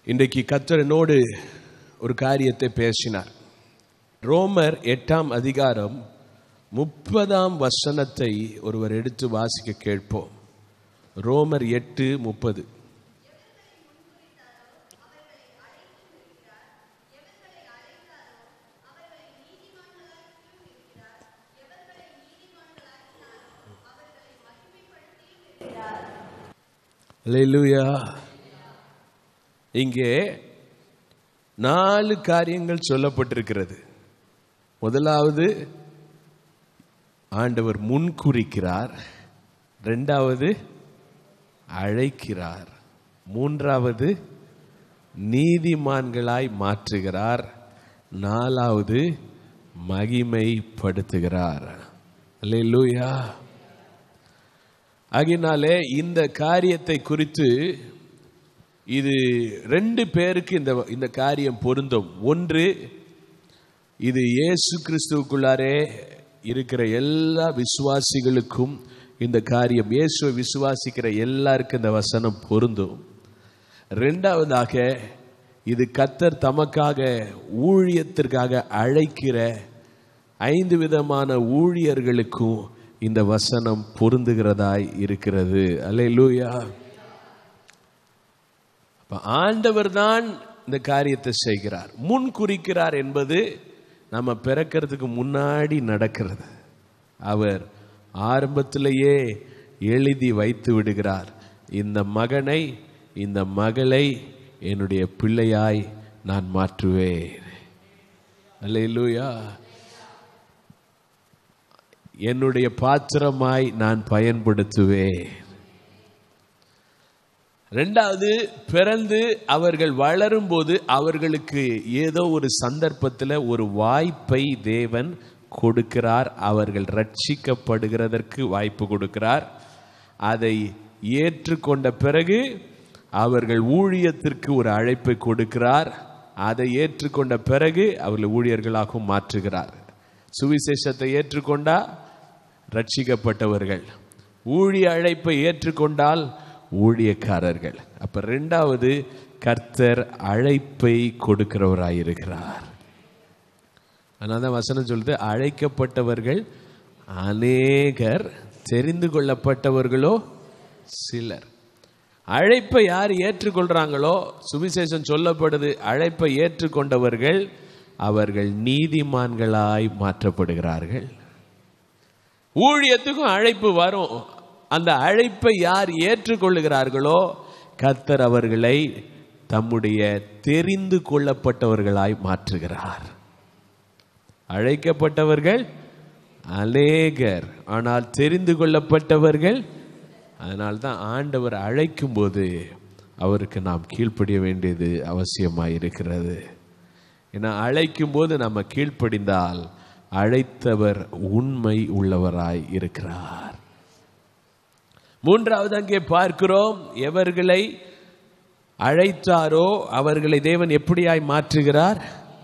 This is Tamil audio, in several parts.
இன்றைக்கு கர்த்தர் என்னோடு ஒரு காரியத்தை பேசினார் ரோமர் எட்டாம் அதிகாரம் முப்பதாம் வசனத்தை ஒருவர் எடுத்து வாசிக்க கேட்போம் ரோமர் எட்டு முப்பது அல்லேலூயா இங்கே நாலு காரியங்கள் சொல்லப்பட்டிருக்கிறது முதலாவது ஆண்டவர் முன்குறிக்கிறார் ரெண்டாவது அழைக்கிறார் மூன்றாவது நீதிமான்களாய் மாற்றுகிறார் நாலாவது மகிமைப்படுத்துகிறார் அல்லேலூயா ஆகினாலே இந்த காரியத்தை குறித்து இது ரெண்டு பேருக்கு இந்த இந்த காரியம் பொருந்தும் ஒன்று இது இயேசு கிறிஸ்துவுக்குள்ளாரே இருக்கிற எல்லா விசுவாசிகளுக்கும் இந்த காரியம் இயேசுவை விசுவாசிக்கிற எல்லாருக்கும் இந்த வசனம் பொருந்தும் ரெண்டாவதாக இது கத்தர் தமக்காக ஊழியத்திற்காக அழைக்கிற ஐந்து விதமான ஊழியர்களுக்கும் இந்த வசனம் பொருந்துகிறதாய் இருக்கிறது அல்லேலூயா அப்ப ஆண்டவர் தான் இந்த காரியத்தை செய்கிறார் முன் குறிக்கிறார் என்பது நம்ம பிறக்கிறதுக்கு முன்னாடி நடக்கிறது அவர் ஆரம்பத்திலேயே எழுதி வைத்து விடுகிறார் இந்த மகனை இந்த மகளை என்னுடைய பிள்ளையாய் நான் மாற்றுவேன் அல்லேலூயா என்னுடைய பாத்திரமாய் நான் பயன்படுத்துவேன் ரெண்டாவது பிறந்து அவர்கள் வளரும்போது அவர்களுக்கு ஏதோ ஒரு சந்தர்ப்பத்தில் ஒரு வாய்ப்பை தேவன் கொடுக்கிறார் அவர்கள் ரட்சிக்கப்படுகிறதற்கு வாய்ப்பு கொடுக்கிறார் அதை ஏற்றுக்கொண்ட பிறகு அவர்கள் ஊழியத்திற்கு ஒரு அழைப்பை கொடுக்கிறார் அதை ஏற்றுக்கொண்ட பிறகு அவர்கள் ஊழியர்களாகவும் மாற்றுகிறார் சுவிசேஷத்தை ஏற்றுக்கொண்டா ரட்சிக்கப்பட்டவர்கள் ஊழிய அழைப்பை ஏற்றுக்கொண்டால் ஊழியக்காரர்கள் அப்ப ரெண்டாவது கர்த்தர் அழைப்பை கொடுக்கிறவராயிருக்கிறார் அதனால தான் வசனம் சொல்லுது அழைக்கப்பட்டவர்கள் அநேகர் தெரிந்து கொள்ளப்பட்டவர்களோ சிலர் அழைப்பை யார் ஏற்றுக்கொள்றாங்களோ சுவிசேஷம் சொல்லப்படுது அழைப்பை ஏற்றுக்கொண்டவர்கள் அவர்கள் நீதிமான்களாய் மாற்றப்படுகிறார்கள் ஊழியத்துக்கும் அழைப்பு வரும் அந்த அழைப்பை யார் ஏற்றுக்கொள்ளுகிறார்களோ கர்த்தர் அவர்களை தம்முடைய தெரிந்து கொள்ளப்பட்டவர்களாய் மாற்றுகிறார் அழைக்கப்பட்டவர்கள் அநேகர் ஆனால் தெரிந்து கொள்ளப்பட்டவர்கள் அதனால் தான் ஆண்டவர் அழைக்கும் போது அவருக்கு நாம் கீழ்ப்படிய வேண்டியது அவசியமாக இருக்கிறது ஏன்னா அழைக்கும் போது நம்ம கீழ்ப்படிந்தால் அழைத்தவர் உண்மை உள்ளவராய் இருக்கிறார் மூன்றாவது அங்கே பார்க்கிறோம் எவர்களை அழைத்தாரோ அவர்களை தேவன் எப்படியாய் மாற்றுகிறார்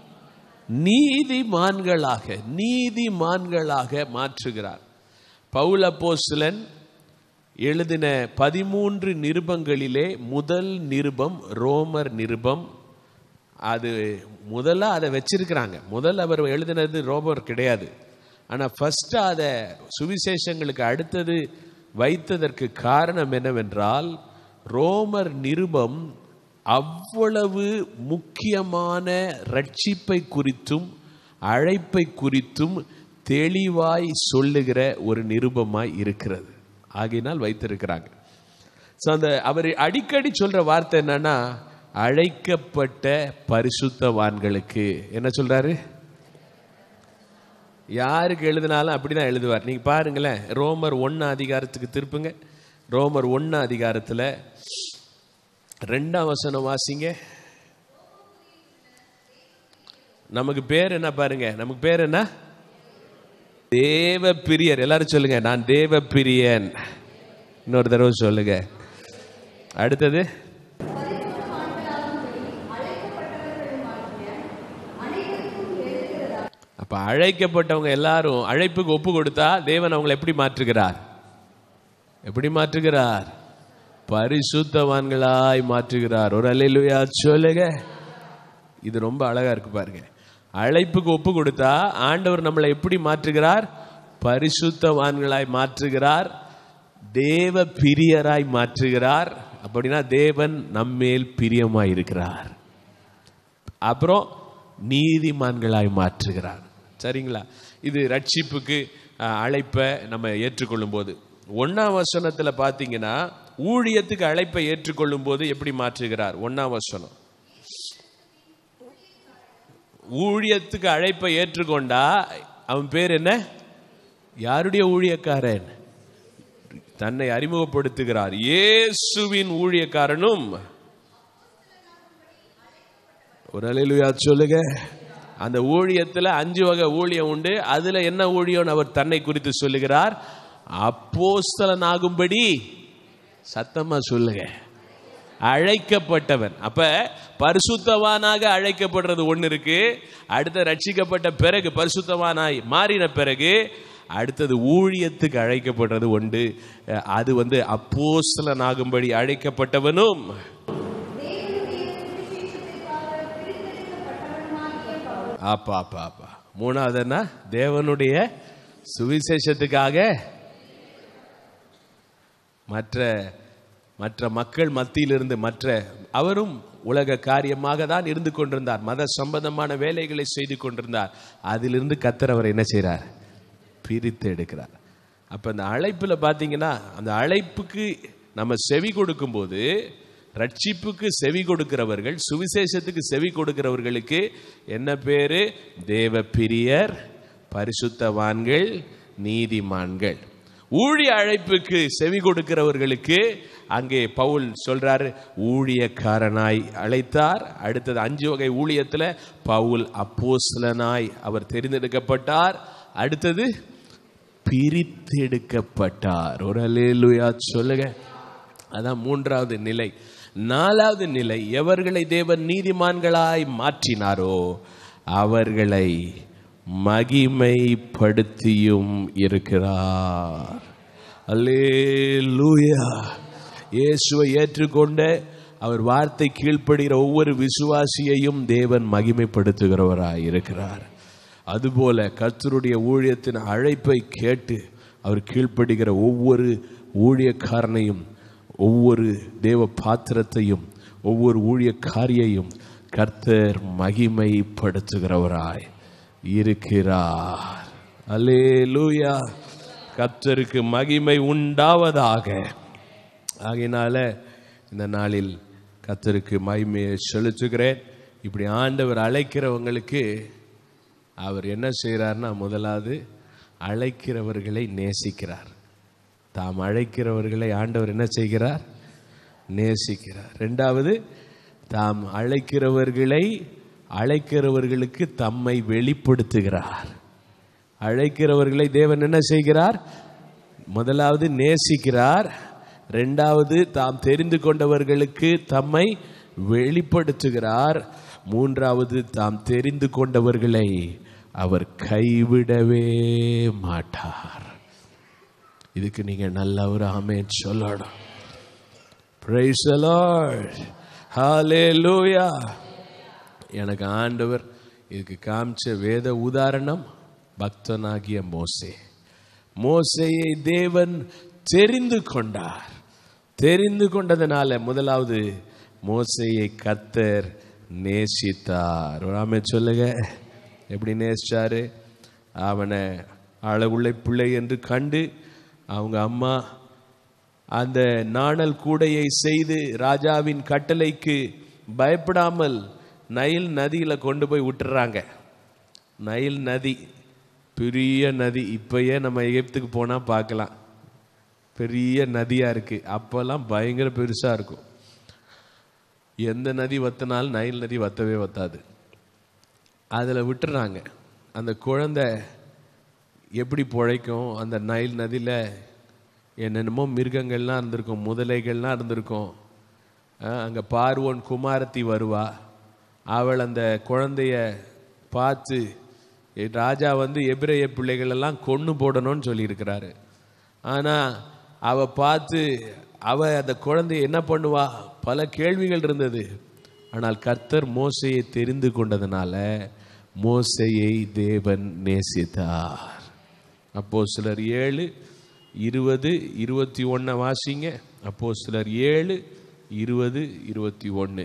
நீதிமான்களாக நீதிமான்களாக மாற்றுகிறார் பவுல போஸ்லன் எழுதின பதிமூன்று நிருபங்களிலே முதல் நிருபம் ரோமர் நிருபம் அது முதல்ல அதை வச்சிருக்கிறாங்க முதல்ல அவர் எழுதினது ரோமர் கிடையாது ஆனால் ஃபர்ஸ்ட் அதை சுவிசேஷங்களுக்கு அடுத்தது வைத்ததற்கு காரணம் என்னவென்றால் ரோமர் நிருபம் அவ்வளவு முக்கியமான ரட்சிப்பை குறித்தும் அழைப்பை குறித்தும் தெளிவாய் சொல்லுகிற ஒரு நிருபமாய் இருக்கிறது ஆகையினால் வைத்திருக்கிறாங்க ஸோ அந்த அவர் அடிக்கடி சொல்ற வார்த்தை என்னன்னா அழைக்கப்பட்ட பரிசுத்தவான்களுக்கு என்ன சொல்றாரு யாருக்கு எழுதினாலும் அப்படிதான் எழுதுவார் நீங்க பாருங்களேன் ரோமர் ஒன்னு அதிகாரத்துக்கு திருப்புங்க ரோமர் ஒன்னு அதிகாரத்தில் ரெண்டாம் வசனம் வாசிங்க நமக்கு பேர் என்ன பாருங்க நமக்கு பேர் என்ன தேவ பிரியர் எல்லாரும் சொல்லுங்க நான் தேவ பிரியன் இன்னொரு தடவை சொல்லுங்க அடுத்தது அப்ப அழைக்கப்பட்டவங்க எல்லாரும் அழைப்புக்கு ஒப்பு கொடுத்தா தேவன் அவங்களை எப்படி மாற்றுகிறார் எப்படி மாற்றுகிறார் பரிசுத்தவான்களாய் மாற்றுகிறார் ஒரு அல்லேலூயா சொல்லுங்க இது ரொம்ப அழகா இருக்கு பாருங்க அழைப்புக்கு ஒப்பு கொடுத்தா ஆண்டவர் நம்மளை எப்படி மாற்றுகிறார் பரிசுத்தவான்களாய் மாற்றுகிறார் தேவ பிரியராய் மாற்றுகிறார் அப்படின்னா தேவன் நம்மேல் பிரியமாய் இருக்கிறார் அப்புறம் நீதிமான்களாய் மாற்றுகிறார் சரிங்களா இது ரட்சிப்புக்கு அஹ், அழைப்பை நம்ம ஏற்றுக்கொள்ளும் போது ஒன்னாம் வசனத்துல பார்த்தீங்கன்னா ஊழியத்துக்கு அழைப்பை ஏற்றுக்கொள்ளும் போது எப்படி மாற்றுகிறார் ஒன்னாம் வசனம் ஊழியத்துக்கு அழைப்பை ஏற்றுக்கொண்டா அவன் பேர் என்ன யாருடைய ஊழியக்காரன் தன்னை அறிமுகப்படுத்துகிறார் இயேசுவின் ஊழியக்காரனும் ஒரு அலையிலுயா சொல்லுங்க அந்த ஊழியத்துல அஞ்சு வகை ஊழியம் உண்டு அதுல என்ன ஊழியம் அவர் தன்னை குறித்து சொல்லுகிறார் அப்போஸ்தலனாகும்படி சத்தமா சொல்லுங்க அழைக்கப்பட்டவன் அப்ப பரிசுத்தவானாக அழைக்கப்படுறது ஒண்ணு இருக்கு அடுத்த ரட்சிக்கப்பட்ட பிறகு பரிசுத்தவானாய் மாறின பிறகு அடுத்தது ஊழியத்துக்கு அழைக்கப்படுறது உண்டு அஹ் அது வந்து அப்போஸ்தலனாகும்படி அழைக்கப்பட்டவனும் அப்பா அப்பா அப்பா மூணாவது என்ன தேவனுடைய சுவிசேஷத்துக்காக மற்ற மற்ற மக்கள் மத்தியிலிருந்து மற்ற அவரும் உலக காரியமாக தான் இருந்து கொண்டிருந்தார் மத சம்பந்தமான வேலைகளை செய்து கொண்டிருந்தார் அதிலிருந்து கத்தர் அவர் என்ன செய்றார் பிரித்து எடுக்கிறார் அப்ப அந்த அழைப்புல பாத்தீங்கன்னா அந்த அழைப்புக்கு நம்ம செவி கொடுக்கும்போது ரட்சிப்புக்கு செவி கொடுக்கிறவர்கள் சுவிசேஷத்துக்கு செவி கொடுக்கிறவர்களுக்கு என்ன பேரு தேவ பிரியர் பரிசுத்தவான்கள் நீதிமான்கள் ஊழிய அழைப்புக்கு செவி கொடுக்கிறவர்களுக்கு அங்கே பவுல் சொல்றாரு ஊழியக்காரனாய் அழைத்தார் அடுத்தது அஞ்சு வகை ஊழியத்துல பவுல் அப்போஸ்தலனாய் அவர் தெரிந்தெடுக்கப்பட்டார் அடுத்தது பிரித்தெடுக்கப்பட்டார் ஒரு அல்லேலூயா சொல்லுங்க அதான் மூன்றாவது நிலை நாலாவது நிலை எவர்களை தேவன் நீதிமான்களாய் மாற்றினாரோ அவர்களை மகிமைப்படுத்தியும் இருக்கிறார் அல்லேலூயா இயேசுவை ஏற்றுக்கொண்ட அவர் வார்த்தை கீழ்ப்படுகிற ஒவ்வொரு விசுவாசியையும் தேவன் மகிமைப்படுத்துகிறவராய் இருக்கிறார் அதுபோல கர்த்தருடைய ஊழியத்தின் அழைப்பை கேட்டு அவர் கீழ்ப்படுகிற ஒவ்வொரு ஊழியக்காரனையும் ஒவ்வொரு தேவ பாத்திரத்தையும் ஒவ்வொரு ஊழியக்காரியையும் கர்த்தர் மகிமைப்படுத்துகிறவராய் இருக்கிறார் அல்லேலூயா கர்த்தருக்கு மகிமை உண்டாவதாக ஆகையினால இந்த நாளில் கர்த்தருக்கு மகிமையை செலுத்துகிறேன் இப்படி ஆண்டவர் அழைக்கிறவங்களுக்கு அவர் என்ன செய்கிறார்னா முதலாவது அழைக்கிறவர்களை நேசிக்கிறார் தாம் அழைக்கிறவர்களை ஆண்டவர் என்ன செய்கிறார் நேசிக்கிறார் ரெண்டாவது தாம் அழைக்கிறவர்களை அழைக்கிறவர்களுக்கு தம்மை வெளிப்படுத்துகிறார் அழைக்கிறவர்களை தேவன் என்ன செய்கிறார் முதலாவது நேசிக்கிறார் ரெண்டாவது தாம் தெரிந்து கொண்டவர்களுக்கு தம்மை வெளிப்படுத்துகிறார் மூன்றாவது தாம் தெரிந்து கொண்டவர்களை அவர் கைவிடவே மாட்டார் இதுக்கு நீங்க நல்ல ஒரு ஆமேன் சொல்லணும் Praise the Lord. Hallelujah. எனக்கு ஆண்டவர் இதுக்கு காமிச்ச வேத உதாரணம் பக்தனாகிய மோசே மோசேயை தேவன் தெரிந்து கொண்டார் தெரிந்து கொண்டதனால முதலாவது மோசேயை கத்தர் நேசித்தார் ஒரு ஆமே சொல்லுங்க எப்படி நேசிச்சாரு அவனை அழகுள்ள பிள்ளை என்று கண்டு அவங்க அம்மா அந்த நாணல் கூடையை செய்து ராஜாவின் கட்டளைக்கு பயப்படாமல் நைல் நதியில கொண்டு போய் விட்டுறாங்க நைல் நதி பெரிய நதி இப்பயே நம்ம எகிப்துக்கு போனா பார்க்கலாம் பெரிய நதியா இருக்கு அப்பெல்லாம் பயங்கர பெருசா இருக்கும் எந்த நதி வத்தினாலும் நைல் நதி வத்தவே வத்தாது அதில் விட்டுறாங்க அந்த குழந்தை எப்படி பிழைக்கும் அந்த நைல் நதியில் என்னென்னமோ மிருகங்கள்லாம் இருந்திருக்கும் முதலைகள்லாம் இருந்திருக்கும் அங்கே பார்வோன் குமாரத்தி வருவா அவள் அந்த குழந்தைய பார்த்து "ஏ, ராஜா வந்து எபிரேய பிள்ளைகள் எல்லாம் கொன்று போடணும்னு சொல்லியிருக்கிறாரு ஆனால் அவ பார்த்து அவ அந்த குழந்தைய என்ன பண்ணுவா பல கேள்விகள் இருந்தது ஆனால் கர்த்தர் மோசையை தெரிந்து கொண்டதுனால மோசையை தேவன் நேசித்தார் அப்போ சிலர் ஏழு இருபது இருபத்தி ஒன்றை வாசிங்க அப்போ சிலர் ஏழு இருபது இருபத்தி ஒன்று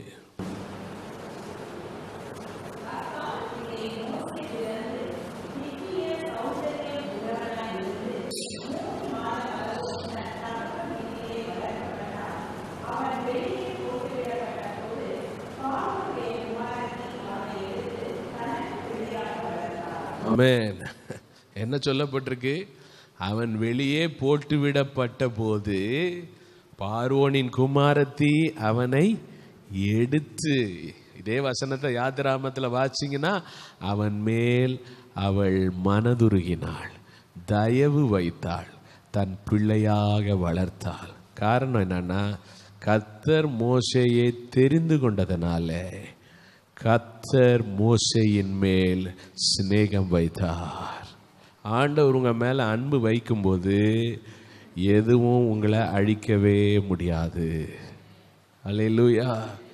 ஆமென் என்ன சொல்லப்பட்டிருக்கு அவன் வெளியே போட்டு விடப்பட்ட போது பார்வோனின் குமாரத்தி அவனை எடுத்து இதே வசனத்தை யாத்திராமத்தில் வாசிங்கன்னா அவன் மேல் அவள் மனதுருகினாள் தயவு வைத்தாள் தன் பிள்ளையாக வளர்த்தாள் காரணம் என்னன்னா கத்தர் மோசையை தெரிந்து கொண்டதனால கத்தர் மோசையின் மேல் சிநேகம் வைத்தார் ஆண்டவர் உங்க மேல அன்பு வைக்கும்போது எதுவும் உங்களை அழிக்கவே முடியாது அல்லேலூயா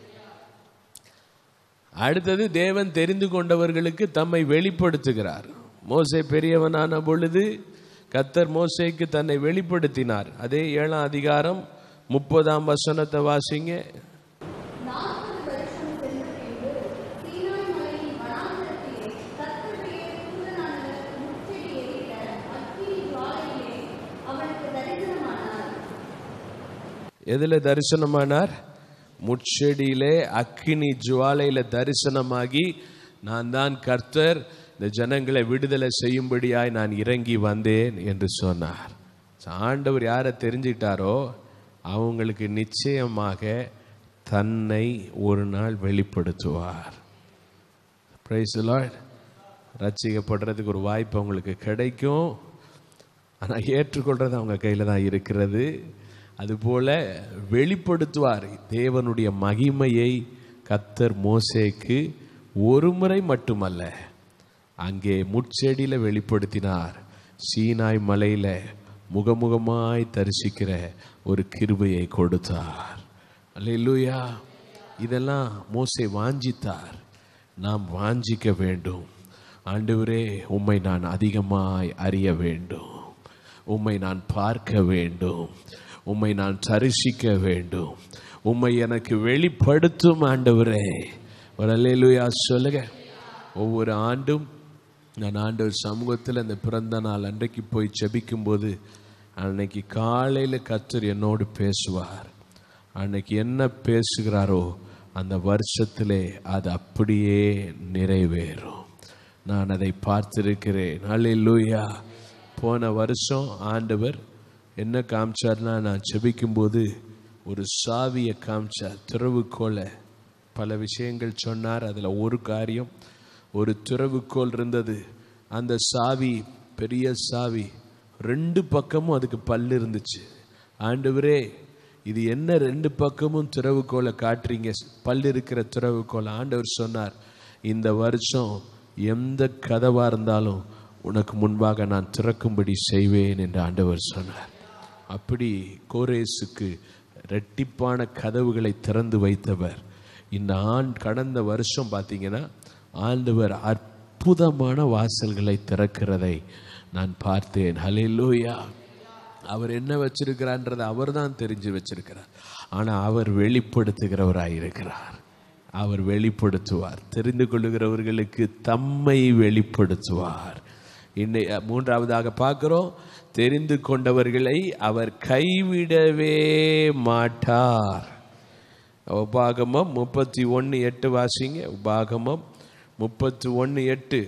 அடுத்தது தேவன் தெரிந்து கொண்டவர்களுக்கு தம்மை வெளிப்படுத்துகிறார் மோசே பெரியவனான பொழுது கத்தர் மோசேக்கு தன்னை வெளிப்படுத்தினார் அதே ஏழாம் அதிகாரம் முப்பதாம் வசனத்தை வாசிங்க நாற்பது வருஷம் சென்ற பின்பு சீனாய் மலையின் வனாந்தரத்திலே கர்த்தருடைய தூதனானவர் முச்செடி எரிகிற அக்கினி ஜுவாலையிலே அவனுக்கு தரிசனமானார் எதுல தரிசனமானார் முட்செடியிலே அக்கினி ஜுவாலையில தரிசனமாகி நான் தான் கர்த்தர் இந்த ஜனங்களை விடுதலை செய்யும்படியாய் நான் இறங்கி வந்தேன் என்று சொன்னார் ஆண்டவர் யாரை தெரிஞ்சிட்டாரோ அவங்களுக்கு நிச்சயமாக தன்னை ஒரு நாள் வெளிப்படுத்துவார் பிரைஸ் லார்ட் ரட்சிக்கப்படுறதுக்கு ஒரு வாய்ப்பு அவங்களுக்கு கிடைக்கும் ஆனால் ஏற்றுக்கொள்றது அவங்க கையில் தான் இருக்கிறது அதுபோல வெளிப்படுத்துவார் தேவனுடைய மகிமையை கத்தர் மோசேக்கு ஒரு முறை மட்டுமல்ல அங்கே முட்செடியில் வெளிப்படுத்தினார் சீனாய் மலையில் முகமுகமாய் தரிசிக்கிற ஒரு கிருபையை கொடுத்தார் அல்லேலூயா இதெல்லாம் மோசே வாஞ்சித்தார் நாம் வாஞ்சிக்க வேண்டும் ஆண்டவரே உம்மை நான் அதிகமாய் அறிய வேண்டும் உம்மை நான் பார்க்க வேண்டும் உம்மை நான் தரிசிக்க வேண்டும் உம்மை எனக்கு வெளிப்படுத்தும் ஆண்டவரே ஒரு அல்லேலூயா சொல்லுங்க ஒவ்வொரு ஆண்டும் நான் ஆண்டவர் சமூகத்தில் அந்த பிறந்த நாள் அன்றைக்கு போய் ஜெபிக்கும்போது அன்னைக்கு காலையில் கர்த்தர் என்னோடு பேசுவார் அன்னைக்கு என்ன பேசுகிறாரோ அந்த வருஷத்திலே அது அப்படியே நிறைவேறும் நான் அதை பார்த்திருக்கிறேன் அல்லேலூயா போன வருஷம் ஆண்டவர் என்ன காமிச்சார்னா நான் ஜெபிக்கும்போது ஒரு சாவியை காமிச்சார் திறவுகோலை பல விஷயங்கள் சொன்னார் அதில் ஒரு காரியம் ஒரு திறவுகோல் இருந்தது அந்த சாவி பெரிய சாவி ரெண்டு பக்கமும் அதுக்கு பல்லு இருந்துச்சு ஆண்டவரே இது என்ன ரெண்டு பக்கமும் திறவுகோலை காட்டுறீங்க பல் இருக்கிற திறவுகோலை ஆண்டவர் சொன்னார் இந்த வருஷம் எந்த கதவா இருந்தாலும் உனக்கு முன்பாக நான் திறக்கும்படி செய்வேன் என்று ஆண்டவர் சொன்னார் அப்படி கோரேசுக்கு ரெட்டிப்பான கதவுகளை திறந்து வைத்தவர் இந்த ஆண் கடந்த வருஷம் பார்த்தீங்கன்னா ஆண்டவர் அற்புதமான வாசல்களை திறக்கிறதை நான் பார்த்தேன் ஹalleluya அவர் என்ன வச்சிருக்கிறான்றதை அவர் தான் தெரிஞ்சு வச்சிருக்கிறார் ஆனால் அவர் வெளிப்படுத்துகிறவராய் இருக்கிறார் அவர் வெளிப்படுத்துவார் தெரிந்து கொள்ளுகிறவர்களுக்கு தம்மை வெளிப்படுத்துவார் இன்னை மூன்றாவதாக பார்க்கிறோம் தெரிந்து கொண்டவர்களை அவர் கைவிடவே மாட்டார் உபாகமம் முப்பத்தி ஒன்று எட்டு வாசிங்க உபாகமம் முப்பத்தி ஒன்று எட்டு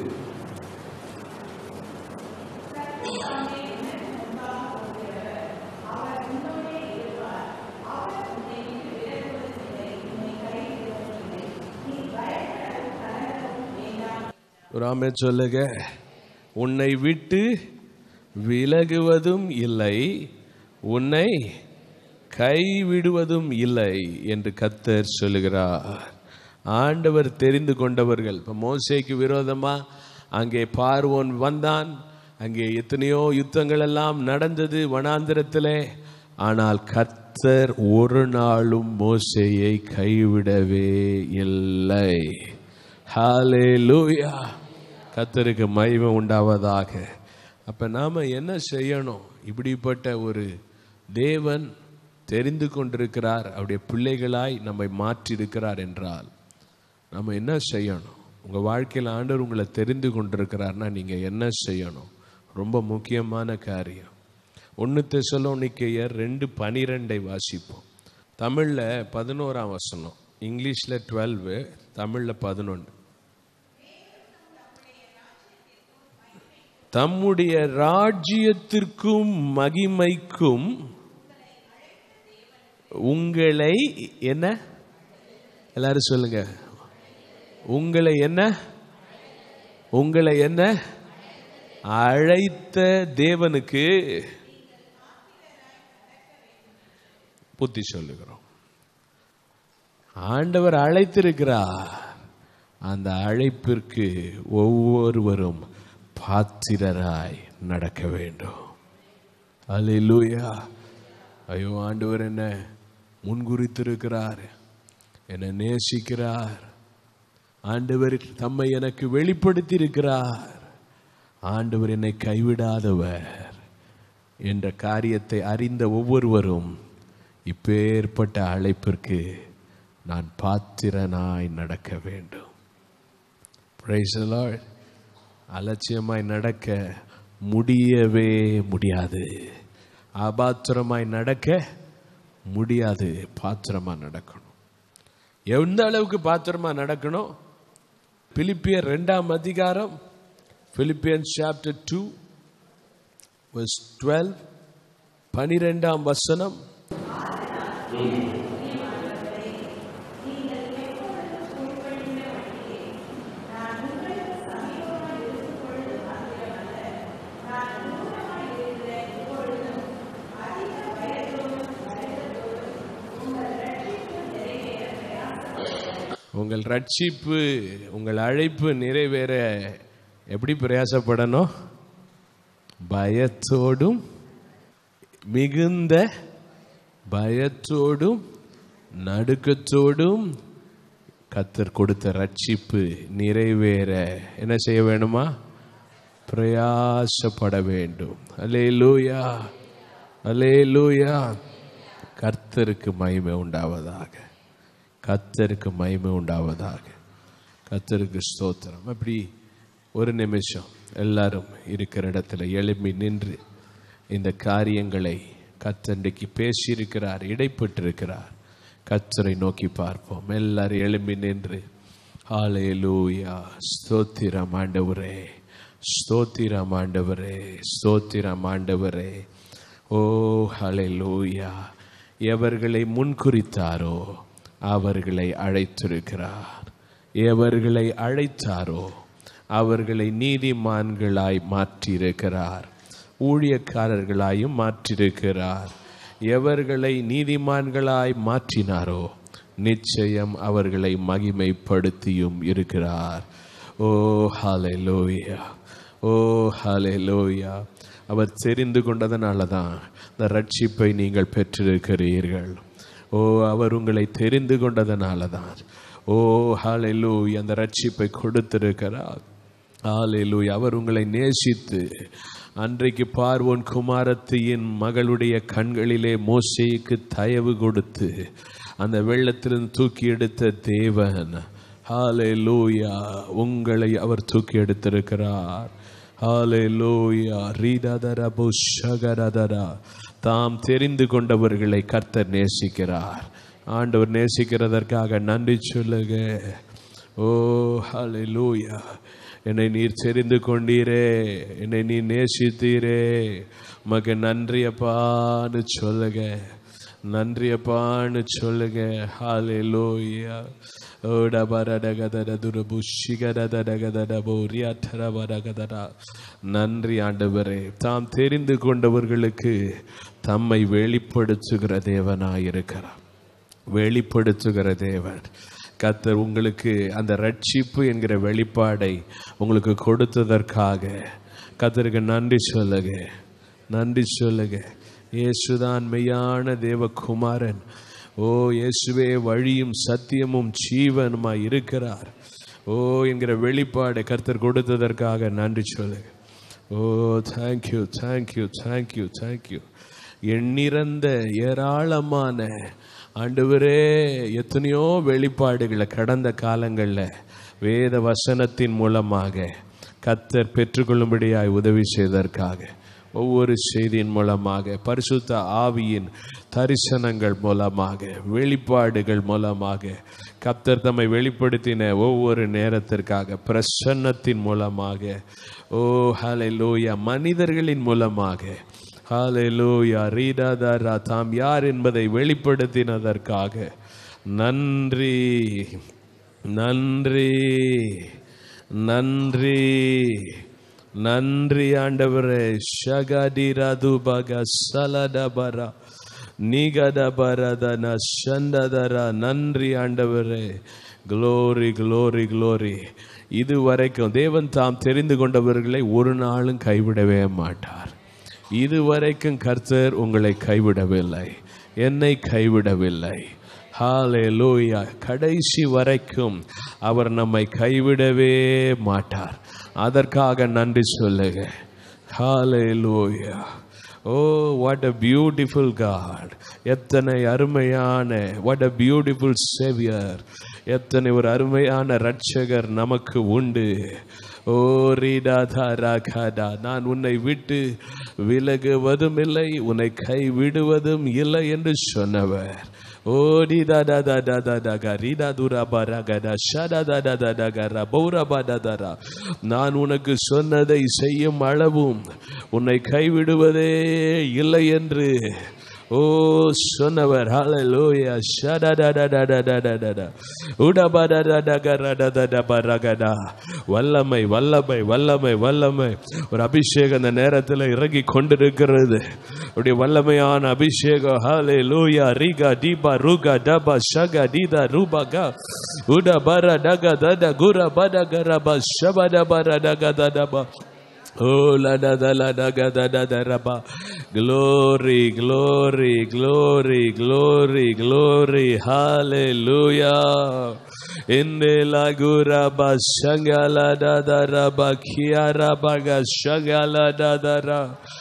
ராமே சொல்லுங்க உன்னை விட்டு விலகுவதும் இல்லை உன்னை கைவிடுவதும் இல்லை என்று கத்தர் சொல்லுகிறார் ஆண்டவர் தெரிந்து கொண்டவர்கள் இப்போ மோசேக்கு விரோதமா அங்கே பார்வோன் வந்தான் அங்கே எத்தனையோ யுத்தங்கள் எல்லாம் நடந்தது வனாந்திரத்திலே ஆனால் கர்த்தர் ஒரு நாளும் மோசையை கைவிடவே இல்லை ஹalleluya கர்த்தருக்கு மகிமை உண்டாவதாக அப்ப நாம என்ன செய்யணும் இப்படிப்பட்ட ஒரு தேவன் தெரிந்து கொண்டிருக்கிறார் அவருடைய பிள்ளைகளாய் நம்மை மாற்றியிருக்கிறார் என்றால் நம்ம என்ன செய்யணும் உங்க வாழ்க்கையில் ஆண்டவர் உங்களை தெரிந்து கொண்டிருக்கிறார்னா நீங்க என்ன செய்யணும் ரொம்ப முக்கியமான காரியம் ஒன்று தெசலோனிக்கையர் ரெண்டு பனிரெண்டை வாசிப்போம் தமிழில் பதினோராம் வசனம் இங்கிலீஷில் டுவெல்வு தமிழில் பதினொன்று தம்முடைய ராஜ்யத்திற்கும் மகிமைக்கும் உங்களை என்ன எல்லாரும் சொல்லுங்க உங்களை என்ன உங்களை என்ன அழைத்த தேவனுக்கு புத்தி சொல்லுகிறோம் ஆண்டவர் அழைத்திருக்கிறார் அந்த அழைப்பிற்கு ஒவ்வொருவரும் பாத்திரராய் நடக்க வேண்டும் அல்லேலூயா ஐயோ ஆண்டவர் என்ன முன்குறித்திருக்கிறார் என்னை நேசிக்கிறார் ஆண்டவர் தம்மை எனக்கு வெளிப்படுத்தி இருக்கிறார் ஆண்டவர் என்னை கைவிடாதவர் என்ற காரியத்தை அறிந்த ஒவ்வொருவரும் இப்பேற்பட்ட அழைப்பிற்கு நான் பாத்திரனாய் நடக்க வேண்டும் Praise the Lord. அலட்சியமாய் நடக்க முடியவே முடியாது அபாத்திரமாய் நடக்க முடியாது பாத்திரமா நடக்கணும் எந்த அளவுக்கு பாத்திரமா நடக்கணும் பிலிப்பியர் ரெண்டாம் அதிகாரம் பிலிப்பியன் சாப்டர் டூ verse 12 பனிரெண்டாம் வசனம் உங்கள் ரட்சிப்பு உங்கள் அழைப்பு நிறைவேற எப்படி பிரயாசப்படணும் பயத்தோடும் மிகுந்த பயத்தோடும் நடுக்கத்தோடும் கத்தர் கொடுத்த ரட்சிப்பு நிறைவேற என்ன செய்ய வேணுமா பிரயாசப்பட வேண்டும் அலே லூயா அலே லூயா கர்த்தருக்கு மகிமை உண்டாவதாக கர்த்தருக்கு மகிமை உண்டாவதாக கர்த்தருக்கு ஸ்தோத்திரம் அப்படி ஒரு நிமிஷம் எல்லாரும் இருக்கிற இடத்துல எழும்பி நின்று இந்த காரியங்களை கத்தண்டைக்கு பேசியிருக்கிறார் இடைப்பட்டிருக்கிறார் கத்தரை நோக்கி பார்ப்போம் எல்லாரும் எழும்பி நின்று ஹalleluya ஸ்தோத்திரம் ஆண்டவரே ஸ்தோத்திரம் ஆண்டவரே ஸ்தோத்திரம் ஆண்டவரே ஓ ஹalleluya எவர்களை முன்குறித்தாரோ அவர்களை அழைத்திருக்கிறார் எவர்களை அழைத்தாரோ அவர்களை நீதிமான்களாய் மாற்றியிருக்கிறார் ஊழியக்காரர்களாயும் மாற்றியிருக்கிறார் எவர்களை நீதிமான்களாய் மாற்றினாரோ நிச்சயம் அவர்களை மகிமைப்படுத்தியும் இருக்கிறார் ஓ ஹalleluya ஓ ஹalleluya அவர் தெரிந்து கொண்டதனால தான் இந்த ரட்சிப்பை நீங்கள் பெற்றிருக்கிறீர்கள் ஓ அவர் உங்களை தெரிந்து கொண்டதனால தான் ஓ ஹalleluya அந்த ரட்சிப்பை கொடுத்திருக்கிறார் ஹalleluya அவர் உங்களை நேசித்து அன்றைக்கு பார்வோன் குமாரத்தியின் மகளுடைய கண்களிலே மோசேக்கு தயவு கொடுத்து அந்த வெள்ளத்திலிருந்து தூக்கி எடுத்த தேவன் ஹalleluya உங்களை அவர் தூக்கி எடுத்திருக்கிறார் ஹalleluya ரீததர புஷகரதரா தாம் தெரிந்து கொண்டவர்களை கர்த்தர் நேசிக்கிறார் ஆண்டவர் நேசிக்கிறதற்காக நன்றி சொல்லுங்க ஓ ஹalleluya என்னை நீர் தெரிந்து கொண்டீரே என்னை நீ நேசித்தீரே உமக்கு நன்றி அப்பான்னு சொல்லுங்க நன்றி அப்பான்னு சொல்லுங்க ஹalleluya ஓட பரடகதட துரபுஷிகரதடகதட போரியாட்டரபரகதடா நன்றி ஆண்டவரே தாம் தெரிந்து கொண்டவர்களுக்கு தம்மை வெளிப்படுத்துகிற தேவனாயிருக்கிறார் வெளிப்படுத்துகிற தேவன் கத்தர் உங்களுக்கு அந்த ரட்சிப்பு என்கிற வெளிப்பாடை உங்களுக்கு கொடுத்ததற்காக கத்தருக்கு நன்றி சொல்லுங்க நன்றி சொல்லுங்க இயேசுதான் மெய்யான தேவகுமாரன் ஓ இயேசுவே வழியும் சத்தியமும் ஜீவனுமாய் இருக்கிறார் ஓ என்கிற வெளிப்பாடை கர்த்தர் கொடுத்ததற்காக நன்றி சொல்லுங்க ஓ தேங்க்யூ தேங்க்யூ தேங்க்யூ தேங்க்யூ எண்ணிறந்த ஏராளமான ஆண்டவரே எத்தனையோ வெளிப்பாடுகளை கடந்த காலங்களில் வேத வசனத்தின் மூலமாக கத்தர் பெற்றுக்கொள்ளும்படியாய் உதவி செய்ததற்காக ஒவ்வொரு செய்தியின் மூலமாக பரிசுத்த ஆவியின் தரிசனங்கள் மூலமாக வெளிப்பாடுகள் மூலமாக கத்தர் தம்மை வெளிப்படுத்தின ஒவ்வொரு நேரத்திற்காக பிரசன்னத்தின் மூலமாக ஓ ஹலை லூயா மனிதர்களின் மூலமாக ஹாலே லூயா ரீடாதாரா தாம் யார் என்பதை வெளிப்படுத்தினதற்காக நன்றி நன்றி நன்றி நன்றி ஆண்டவரே ஷகடிரதுபக சலடபரா நிகடபரதன சண்டதரா நன்றி ஆண்டவரே க்ளோரி க்ளோரி க்ளோரி இதுவரைக்கும் தேவன் தாம் தெரிந்து கொண்டவர்களை ஒரு நாளும் கைவிடவே மாட்டார் இதுவரைக்கும் கர்த்தர் உங்களை கைவிடவில்லை என்னை கைவிடவில்லை ஹாலே லூயா கடைசி வரைக்கும் அவர் நம்மை கைவிடவே மாட்டார் அதற்காக நன்றி சொல்லுங்க ஹாலே லூயா ஓ வாட் அ பியூட்டிஃபுல் காட் எத்தனை அருமையான வாட் அ பியூட்டிஃபுல் சேவியர் எத்தனை ஒரு அருமையான ரட்சகர் நமக்கு உண்டு ஓ ரீடா தாரா காடா நான் உன்னை விட்டு விலகுவதும் இல்லை உன்னை கைவிடுவதும் இல்லை என்று சொன்னவர் ஓ ரீடா டா டா டா டா டா கா ரீடா துரா பாரா கடா ஷடா டா டா டா டா கரா பௌரா பாடா தாரா நான் உனக்கு சொன்னதை செய்யும் அளவும் உன்னை கைவிடுவதே இல்லை என்று ஓ சொன்னவர் ஹalleluya ஷடடடடடடடடட உடபடடடகரடதடபரகடா வல்லமை வல்லமை வல்லமை வல்லமை ஒரு அபிஷேகம் அந்த நேரத்தில் இறங்கி கொண்டிருக்கிறது உடைய வல்லமையான அபிஷேகம் ஹalleluya ரிகா டிபா ருகா டபா ஷகா டிதா ரூபகா உடபர டக தட குர படகரபா ஷபடபர டக தடபா Oh, la da da la da ga da da da ra ba. Glory, glory, glory, glory, glory. Hallelujah. Inde la gura ba shangala da da ra ba kiara ba ga shangala da da ra.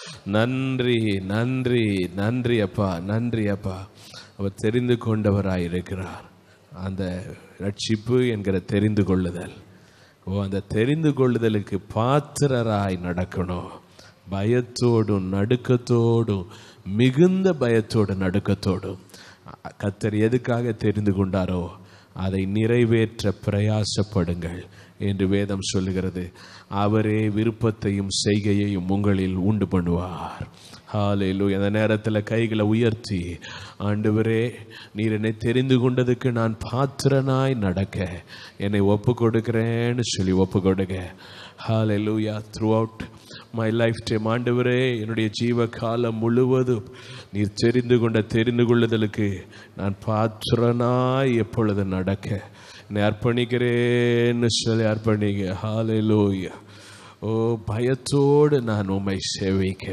நன்றி நன்றி நன்றி அப்பா நன்றி அப்பா அவர் தெரிந்து கொண்டவராயிருக்கிறார் அந்த ரட்சிப்பு என்கிற தெரிந்து கொள்ளுதல் ஓ அந்த தெரிந்து கொள்ளுதலுக்கு பாத்திரராய் நடக்கணும் பயத்தோடும் நடுக்கத்தோடும் மிகுந்த பயத்தோடும் நடுக்கத்தோடும் கத்தர் எதுக்காக தெரிந்து கொண்டாரோ அதை நிறைவேற்ற பிரயாசப்படுங்கள் என்று வேதம் சொல்லுகிறது அவரே விருப்பத்தையும் செய்கையையும் உங்களில் உண்டு பண்ணுவார் ஹாலேலு அந்த நேரத்தில் கைகளை உயர்த்தி ஆண்டவரே நீர் என்னை தெரிந்து கொண்டதுக்கு நான் பாத்திரனாய் நடக்க என்னை ஒப்பு கொடுக்கிறேன்னு சொல்லி ஒப்பு கொடுங்க hallelujah throughout my lifetime ஆண்டவரே என்னுடைய ஜீவ காலம் முழுவதும் நீர் தெரிந்து கொண்ட தெரிந்து கொள்ளுதலுக்கு நான் பாத்திரனாய் எப்பொழுது நடக்க என்னை அர்ப்பணிக்கிறேன்னு சொல்லி அர்ப்பணிங்க ஹாலேலூயா ஓ பயத்தோடு நான் உம்மை சேவிக்க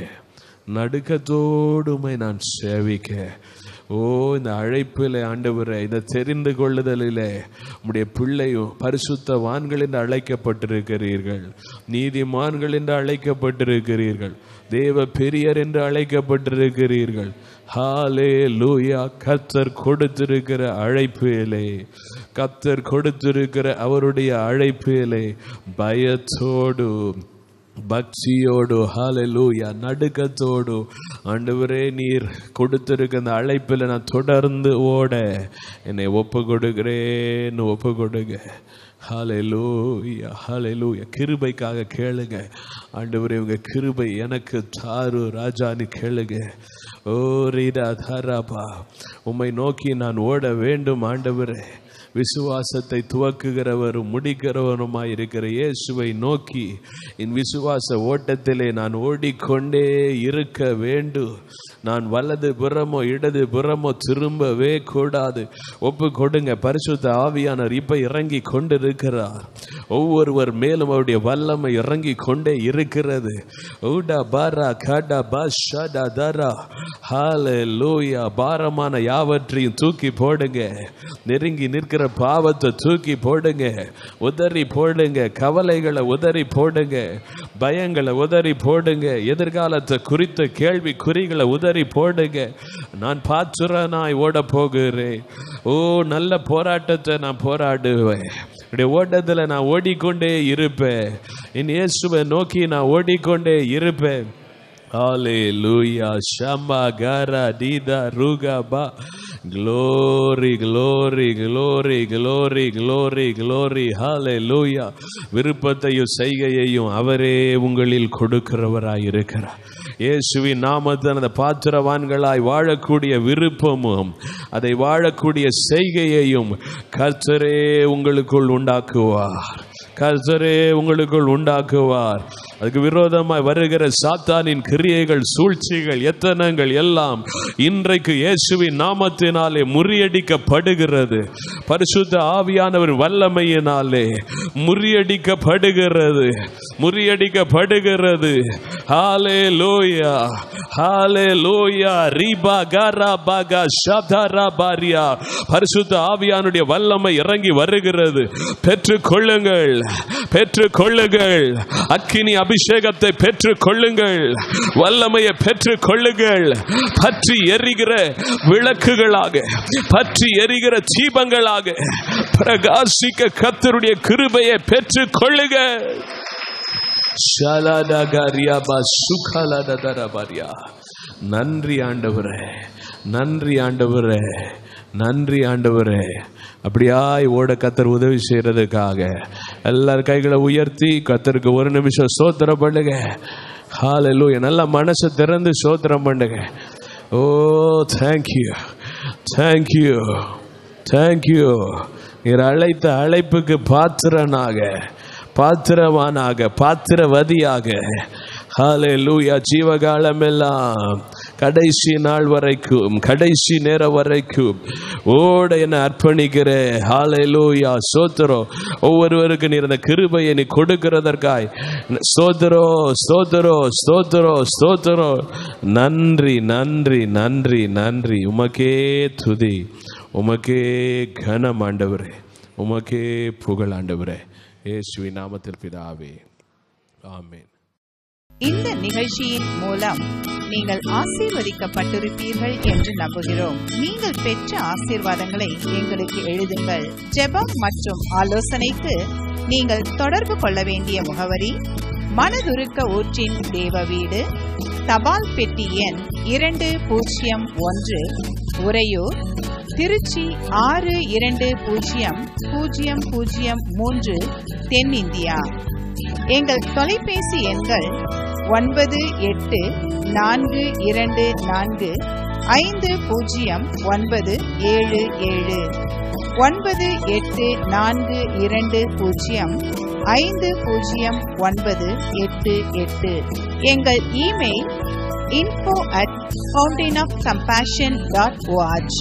நடுக்கத்தோடு உம்மை நான் சேவிக்க ஓ இந்த அழைப்பில் ஆண்டவரை இந்த தெரிந்து கொள்ளுதலிலே உம்முடைய பிள்ளையும் பரிசுத்தவான்கள் என்று அழைக்கப்பட்டிருக்கிறீர்கள் நீதிமான்கள் என்று அழைக்கப்பட்டிருக்கிறீர்கள் தேவ பெரியர் என்று அழைக்கப்பட்டிருக்கிறீர்கள் ஹாலே லூயா கத்தர் கொடுத்திருக்கிற அழைப்பிலே கத்தர் கொடுத்திருக்கிற அவருடைய அழைப்பிலே பயத்தோடு பக்தியோடு ஹalleluya நடுக்கத்தோடு ஆண்டவரே நீர் கொடுத்திருக்க அந்த அழைப்பில் நான் தொடர்ந்து ஓட என்னை ஒப்பு கொடுக்கிறேன்னு ஒப்பு கொடுங்க ஹalleluya ஹalleluya கிருபைக்காக கேளுங்க ஆண்டவரே உங்க கிருபை எனக்கு தாரு ராஜான்னு கேளுங்க ஓ ரீடா தாராபா உம்மை நோக்கி நான் ஓட வேண்டும் ஆண்டவரே விசுவாசத்தை துவக்குகிறவரும் முடிக்கிறவருமாய் இருக்கிற இயேசுவை நோக்கி என் விசுவாச ஓட்டத்திலே நான் ஓடிக்கொண்டே இருக்க வேண்டும் நான் வலது புறமோ இடது புறமோ திரும்பவே கூடாது ஒப்பு கொடுங்க பரிசுத்த ஆவியானவர் இப்ப இறங்கி கொண்டிருக்கிறார் ஒவ்வொருவர் மேலும் அவருடைய வல்லமை இறங்கி கொண்டே இருக்கிறது ஊடா பாரா காடா பா ஷடா தரா ஹாலே லூயா பாரமான யாவற்றையும் தூக்கி போடுங்க நெருங்கி நிற்கிற பாவத்தை தூக்கி போடுங்க உதறி போடுங்க கவலைகளை உதறி போடுங்க பயங்களை உதறி போடுங்க எதிர்காலத்தை குறித்த கேள்வி குறிகளை உதறி போடுங்க நான் பாச்சுரனாய் ஓட போகிறேன் ஓ நல்ல போராட்டத்தை நான் போராடுவேன் என்னுடைய ஓட்டத்தில் நான் ஓடிக்கொண்டே இருப்பேன் என் இயேசுவை நோக்கி நான் ஓடிக்கொண்டே இருப்பேன் Hallelujah. Shama gara dida ruga ba. Glory, glory, glory, glory, glory, glory. Hallelujah. விருப்பத்தையும் செய்கையையும் அவரே உங்களில் கொடுக்கிறவராய் இருக்கிறார் இயேசுவின் நாமத்தில் அந்த பாத்திரவான்களாய் வாழக்கூடிய விருப்பமும் அதை வாழக்கூடிய செய்கையையும் கர்த்தரே உங்களுக்குள் உண்டாக்குவார் கர்த்தரே உங்களுக்குள் உண்டாக்குவார் அதுக்கு விரோதமாய் வருகிற சாத்தானின் கிரியைகள் சூழ்ச்சிகள் எத்தனங்கள் எல்லாம் இன்றைக்கு இயேசுவின் நாமத்தினாலே முறியடிக்கப்படுகிறது பரிசுத்த ஆவியானவர் வல்லமையினாலே முறியடிக்கப்படுகிறது முறியடிக்கப்படுகிறது ஹாலே லோயா ஹாலே லோயா ரீபா காரா பாகா ஷதரா பாரியா பரிசுத்த ஆவியானுடைய வல்லமை இறங்கி வருகிறது பெற்றுக் கொள்ளுங்கள் பெற்றுக் கொள்ளுங்கள் அக்கினி அபிஷேகத்தை பெற்றுக் கொள்ளுங்கள் வல்லமையை பெற்றுக் கொள்ளுங்கள் பற்றி எரிகிற விளக்குகளாக பற்றி எரிகிற தீபங்களாக பிரகாசிக்க கத்தருடைய கிருபையை பெற்றுக் கொள்ளுங்கள் ஷலடகரியப சுகலடதரபரியா. நன்றி ஆண்டவரே நன்றி ஆண்டவரே நன்றி ஆண்டவரே அப்படியாய் ஓட கத்தர் உதவி செய்யறதுக்காக எல்லார் கைகளை உயர்த்தி கத்தருக்கு ஒரு நிமிஷம் சோத்திரம் பண்ணுங்க ஹalleluya நல்ல மனசை திறந்து சோத்திரம் பண்ணுங்க ஓ தேங்க்யூ தேங்க்யூ தேங்க்யூ நீர் அழைத்த அழைப்புக்கு பாத்திரனாக பாத்திரவானாக பாத்திரவதியாக ஹாலே லூயா ஜீவகாலம் எல்லாம் கடைசி நாள் வரைக்கும் கடைசி நேரம் வரைக்கும் ஓட என்ன அர்ப்பணிக்கிற ஹாலே லூயா சோத்திரம் ஒவ்வொருவருக்கு நீர் அந்த கிருபையை நீ கொடுக்கிறதற்காய் சோதரோ சோதரோ ஸ்தோத்திரோ ஸ்தோத்திரோ நன்றி நன்றி நன்றி நன்றி உமக்கே துதி உமக்கே கனம் ஆண்டவரே உமக்கே புகழ் ஆண்டவரே இயேசுவின் நாமத்தில் பிதாவே ஆமென் இந்த நிகழ்ச்சியின் மூலம் நீங்கள் ஆசீர்வதிக்கப்பட்டிருப்பீர்கள் என்று நம்புகிறோம் நீங்கள் பெற்ற ஆசீர்வாதங்களை எங்களுக்கு எழுதுங்கள் ஜெபம் மற்றும் ஆலோசனைக்கு நீங்கள் தொடர்பு கொள்ள வேண்டிய முகவரி மனதுருக்க ஊற்றின் தேவ வீடு தபால் பெட்டி எண் இரண்டு பூஜ்ஜியம் ஒன்று உறையூர் திருச்சி ஆறு இரண்டு பூஜ்ஜியம் பூஜ்ஜியம் பூஜ்ஜியம் மூன்று தென்னிந்தியா எங்கள் தொலைபேசி எண்கள் ஒன்பது எட்டு நான்கு இரண்டு நான்கு ஐந்து பூஜ்ஜியம் ஒன்பது ஏழு ஏழு ஒன்பது எட்டு நான்கு இரண்டு பூஜ்ஜியம் ஐந்து பூஜ்ஜியம் ஒன்பது எட்டு எட்டு எங்கள் email info at fountain of compassion dot org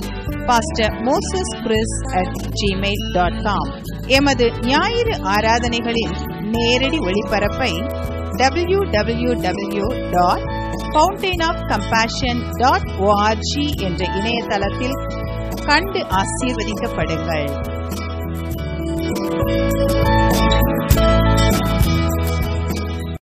pastor moses chris at gmail dot com எமது ஞாயிறு ஆராதனைகளின் நேரடி ஒளிபரப்பை W W W dot fountain of compassion dot ORG என்ற இணையதளத்தில் கண்டு ஆசீர்வதிக்கப்படுங்கள்